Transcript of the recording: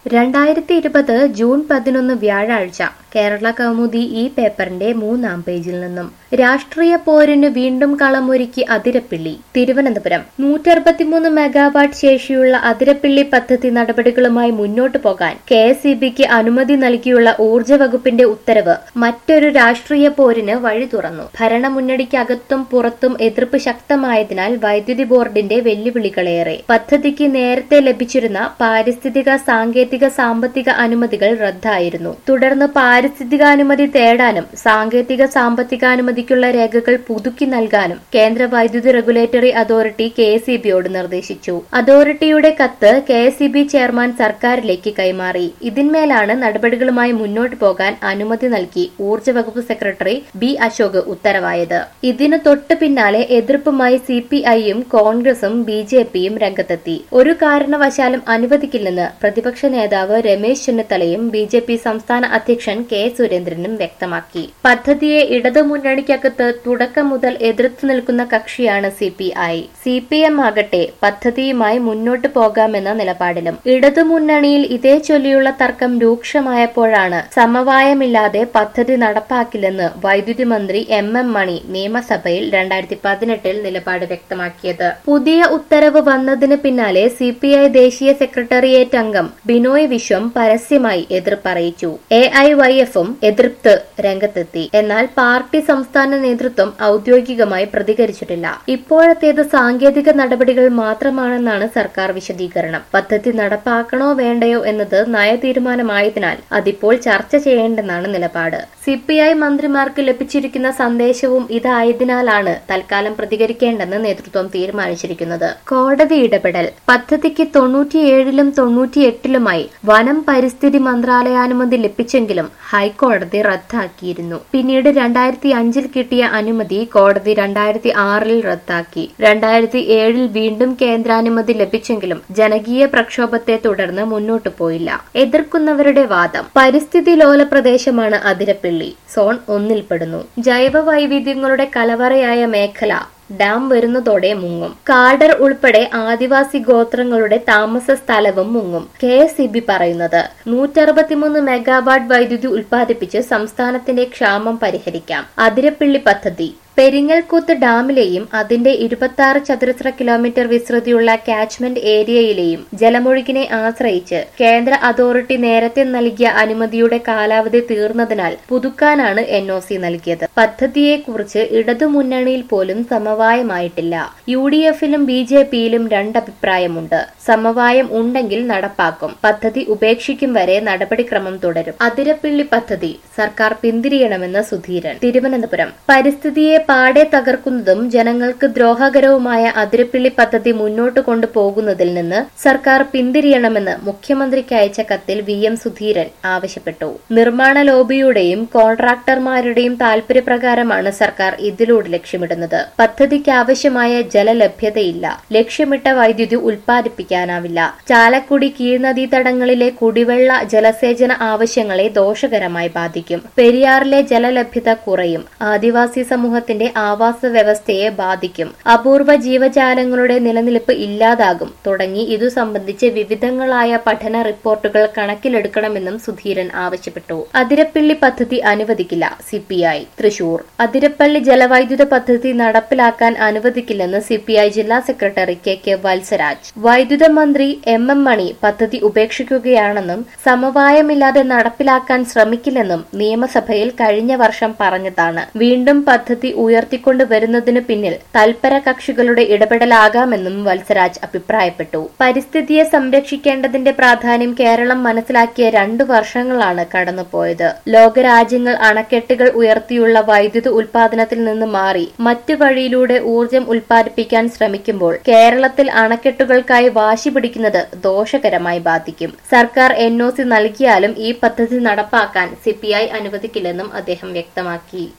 രണ്ടായിരത്തി ഇരുപത് ജൂൺ പതിനൊന്ന് വ്യാഴാഴ്ച കേരള കൗമുദി ഈ പേപ്പറിന്റെ മൂന്നാം പേജിൽ നിന്നും രാഷ്ട്രീയ പോരിന് വീണ്ടും കളമൊരുക്കി അതിരപ്പിള്ളി തിരുവനന്തപുരം നൂറ്ററുപത്തിമൂന്ന് മെഗാവാട്ട് ശേഷിയുള്ള അതിരപ്പിള്ളി പദ്ധതി നടപടികളുമായി മുന്നോട്ടു പോകാൻ കെ എസ് ഇ ബിക്ക് അനുമതി നൽകിയുള്ള ഊർജ്ജ വകുപ്പിന്റെ ഉത്തരവ് മറ്റൊരു രാഷ്ട്രീയ പോരിന് വഴി തുറന്നു ഭരണമുന്നണിക്കകത്തും പുറത്തും എതിർപ്പ് ശക്തമായതിനാൽ വൈദ്യുതി ബോർഡിന്റെ വെല്ലുവിളികളേറെ പദ്ധതിക്ക് നേരത്തെ ലഭിച്ചിരുന്ന പാരിസ്ഥിതിക സാങ്കേതിക സാമ്പത്തിക അനുമതികൾ റദ്ദായിരുന്നു തുടർന്ന് പാരിസ്ഥിതികാനുമതി തേടാനും സാങ്കേതിക സാമ്പത്തികാനുമതിക്കുള്ള രേഖകൾ പുതുക്കി നൽകാനും കേന്ദ്ര വൈദ്യുതി regulatory authority K S E ബിയോട് നിർദ്ദേശിച്ചു അതോറിറ്റിയുടെ കത്ത് K S E B chairman സർക്കാരിലേക്ക് കൈമാറി ഇതിന്മേലാണ് നടപടികളുമായി മുന്നോട്ടു പോകാൻ അനുമതി നൽകി ഊർജ്ജ വകുപ്പ് സെക്രട്ടറി ബി അശോക് ഉത്തരവായത് ഇതിനു തൊട്ടു പിന്നാലെ എതിർപ്പുമായി സി പി ഐയും കോൺഗ്രസും ബി ജെ പിയും രംഗത്തെത്തി ഒരു കാരണവശാലും അനുവദിക്കില്ലെന്ന് പ്രതിപക്ഷ നേതാവ് രമേശ് ചെന്നിത്തലയും ബി ജെ പി സംസ്ഥാന അധ്യക്ഷൻ കെ സുരേന്ദ്രനും വ്യക്തമാക്കി പദ്ധതിയെ ഇടതുമുന്നണിക്കകത്ത് തുടക്കം മുതൽ എതിർത്ത് നിൽക്കുന്ന കക്ഷിയാണ് C P I C P M ആകട്ടെ പദ്ധതിയുമായി മുന്നോട്ടു പോകാമെന്ന നിലപാടിലും ഇടതുമുന്നണിയിൽ ഇതേ ചൊല്ലിയുള്ള തർക്കം രൂക്ഷമായപ്പോഴാണ് സമവായമില്ലാതെ പദ്ധതി നടപ്പാക്കില്ലെന്ന് വൈദ്യുതി മന്ത്രി എം എം മണി നിയമസഭയിൽ രണ്ടായിരത്തി പതിനെട്ടിൽ നിലപാട് വ്യക്തമാക്കിയത് പുതിയ ഉത്തരവ് വന്നതിന് പിന്നാലെ സി പി ഐ ദേശീയ സെക്രട്ടേറിയറ്റ് അംഗം ബിനോയ് വിശ്വം പരസ്യമായി എതിർപ്പറിയിച്ചു എ ഐ വൈ എഫും എതിർത്ത് രംഗത്തെത്തി എന്നാൽ പാർട്ടി സംസ്ഥാന നേതൃത്വം ഔദ്യോഗികമായി പ്രതികരിച്ചിട്ടില്ല ഇപ്പോഴത്തേത് സാങ്കേതിക നടപടികൾ മാത്രമാണെന്നാണ് സർക്കാർ വിശദീകരണം പദ്ധതി നടപ്പാക്കണോ വേണ്ടയോ എന്നത് നയതീരുമാനമായതിനാൽ അതിപ്പോൾ ചർച്ച ചെയ്യേണ്ടെന്നാണ് നിലപാട് സി പി ഐ മന്ത്രിമാർക്ക് ലഭിച്ചിരിക്കുന്ന സന്ദേശവും ഇതായതിനാലാണ് തൽക്കാലം പ്രതികരിക്കേണ്ടെന്ന് നേതൃത്വം തീരുമാനിച്ചിരിക്കുന്നത് കോടതി ഇടപെടൽ പദ്ധതിക്ക് തൊണ്ണൂറ്റിയേഴിലും തൊണ്ണൂറ്റിയെട്ടിലുമായി വനം പരിസ്ഥിതി മന്ത്രാലയാനുമതി ലഭിച്ചെങ്കിലും ഹൈക്കോടതി റദ്ദാക്കിയിരുന്നു പിന്നീട് രണ്ടായിരത്തി അഞ്ചിൽ കിട്ടിയ അനുമതി കോടതി രണ്ടായിരത്തി ആറിൽ റദ്ദാക്കി രണ്ടായിരത്തി ഏഴിൽ വീണ്ടും കേന്ദ്രാനുമതി ലഭിച്ചെങ്കിലും ജനകീയ പ്രക്ഷോഭത്തെ തുടർന്ന് മുന്നോട്ടു പോയില്ല എതിർക്കുന്നവരുടെ വാദം പരിസ്ഥിതി ലോല പ്രദേശമാണ് അതിരപ്പിള്ളി സോൺ ഒന്നിൽപ്പെടുന്നു ജൈവ വൈവിധ്യങ്ങളുടെ കലവറയായ മേഖല ഡാം വരുന്നതോടെ മുങ്ങും കാഡർ ഉൾപ്പെടെ ആദിവാസി ഗോത്രങ്ങളുടെ താമസ സ്ഥലവും മുങ്ങും കെ എസ് ഇ ബി പറയുന്നത് നൂറ്ററുപത്തിമൂന്ന് മെഗാവാട്ട് വൈദ്യുതി ഉൽപ്പാദിപ്പിച്ച് സംസ്ഥാനത്തിന്റെ ക്ഷാമം പരിഹരിക്കാം അതിരപ്പിള്ളി പദ്ധതി പെരിങ്ങൽകൂത്ത് ഡാമിലെയും അതിന്റെ ഇരുപത്തി ആറ് ചതുരശ്ര കിലോമീറ്റർ വിസ്തൃതിയുള്ള കാച്ച്മെന്റ് ഏരിയയിലെയും ജലമൊഴുകിനെ ആശ്രയിച്ച് കേന്ദ്ര അതോറിറ്റി നേരത്തെ നൽകിയ അനുമതിയുടെ കാലാവധി തീർന്നതിനാൽ പുതുക്കാനാണ് എൻ ഒ സി നൽകിയത് പദ്ധതിയെക്കുറിച്ച് ഇടതുമുന്നണിയിൽ പോലും സമവായമായിട്ടില്ല യു ഡി എഫിലും ബി ജെ പിയിലും രണ്ടഭിപ്രായമുണ്ട് സമവായം ഉണ്ടെങ്കിൽ നടപ്പാക്കും പദ്ധതി ഉപേക്ഷിക്കും വരെ നടപടിക്രമം തുടരും അതിരപ്പിള്ളി പദ്ധതി സർക്കാർ പിന്തിരിയണമെന്ന് സുധീരൻ തിരുവനന്തപുരം പരിസ്ഥിതിയെ പാടെ തകർക്കുന്നതും ജനങ്ങൾക്ക് ദ്രോഹകരവുമായ അതിരപ്പിള്ളി പദ്ധതി മുന്നോട്ട് കൊണ്ടുപോകുന്നതിൽ നിന്ന് സർക്കാർ പിന്തിരിയണമെന്ന് മുഖ്യമന്ത്രിക്ക് അയച്ച കത്തിൽ വി എം സുധീരൻ ആവശ്യപ്പെട്ടു നിർമ്മാണ ലോബിയുടെയും കോൺട്രാക്ടർമാരുടെയും താൽപര്യപ്രകാരമാണ് സർക്കാർ ഇതിലൂടെ ലക്ഷ്യമിടുന്നത് പദ്ധതിക്ക് ആവശ്യമായ ജലലഭ്യതയില്ല ലക്ഷ്യമിട്ട വൈദ്യുതി ഉൽപ്പാദിപ്പിക്കാനാവില്ല ചാലക്കുടി കീഴ്നദീതടങ്ങളിലെ കുടിവെള്ള ജലസേചന ആവശ്യങ്ങളെ ദോഷകരമായി ബാധിക്കും പെരിയാറിലെ ജലലഭ്യത കുറയും ആദിവാസി സമൂഹത്തിന്റെ ആവാസ വ്യവസ്ഥയെ ബാധിക്കും അപൂർവ ജീവജാലങ്ങളുടെ നിലനിൽപ്പ് ഇല്ലാതാകും തുടങ്ങി ഇതു സംബന്ധിച്ച് വിവിധങ്ങളായ പഠന റിപ്പോർട്ടുകൾ കണക്കിലെടുക്കണമെന്നും സുധീരൻ ആവശ്യപ്പെട്ടു അതിരപ്പിള്ളി പദ്ധതി അനുവദിക്കില്ല സിപിഐ തൃശൂർ അതിരപ്പള്ളി ജലവൈദ്യുത പദ്ധതി നടപ്പിലാക്കാൻ അനുവദിക്കില്ലെന്ന് സിപിഐ ജില്ലാ സെക്രട്ടറി കെ കെ വത്സരാജ് വൈദ്യുത മന്ത്രി എം എം മണി പദ്ധതി ഉപേക്ഷിക്കുകയാണെന്നും സമവായമില്ലാതെ നടപ്പിലാക്കാൻ ശ്രമിക്കില്ലെന്നും നിയമസഭയിൽ കഴിഞ്ഞ വർഷം പറഞ്ഞതാണ് വീണ്ടും പദ്ധതി ഉയർത്തിക്കൊണ്ടു വരുന്നതിനു പിന്നിൽ തൽപര കക്ഷികളുടെ ഇടപെടലാകാമെന്നും വത്സരാജ് അഭിപ്രായപ്പെട്ടു പരിസ്ഥിതിയെ സംരക്ഷിക്കേണ്ടതിന്റെ പ്രാധാന്യം കേരളം മനസ്സിലാക്കിയ രണ്ടു വർഷങ്ങളാണ് കടന്നുപോയത് ലോകരാജ്യങ്ങൾ അണക്കെട്ടുകൾ ഉയർത്തിയുള്ള വൈദ്യുത ഉൽപാദനത്തിൽ നിന്ന് മാറി മറ്റു വഴിയിലൂടെ ഊർജം ഉൽപ്പാദിപ്പിക്കാൻ ശ്രമിക്കുമ്പോൾ കേരളത്തിൽ അണക്കെട്ടുകൾക്കായി വാശി പിടിക്കുന്നത് ദോഷകരമായി ബാധിക്കും സർക്കാർ എൻ നൽകിയാലും ഈ പദ്ധതി നടപ്പാക്കാൻ സിപിഐ അനുവദിക്കില്ലെന്നും അദ്ദേഹം വ്യക്തമാക്കി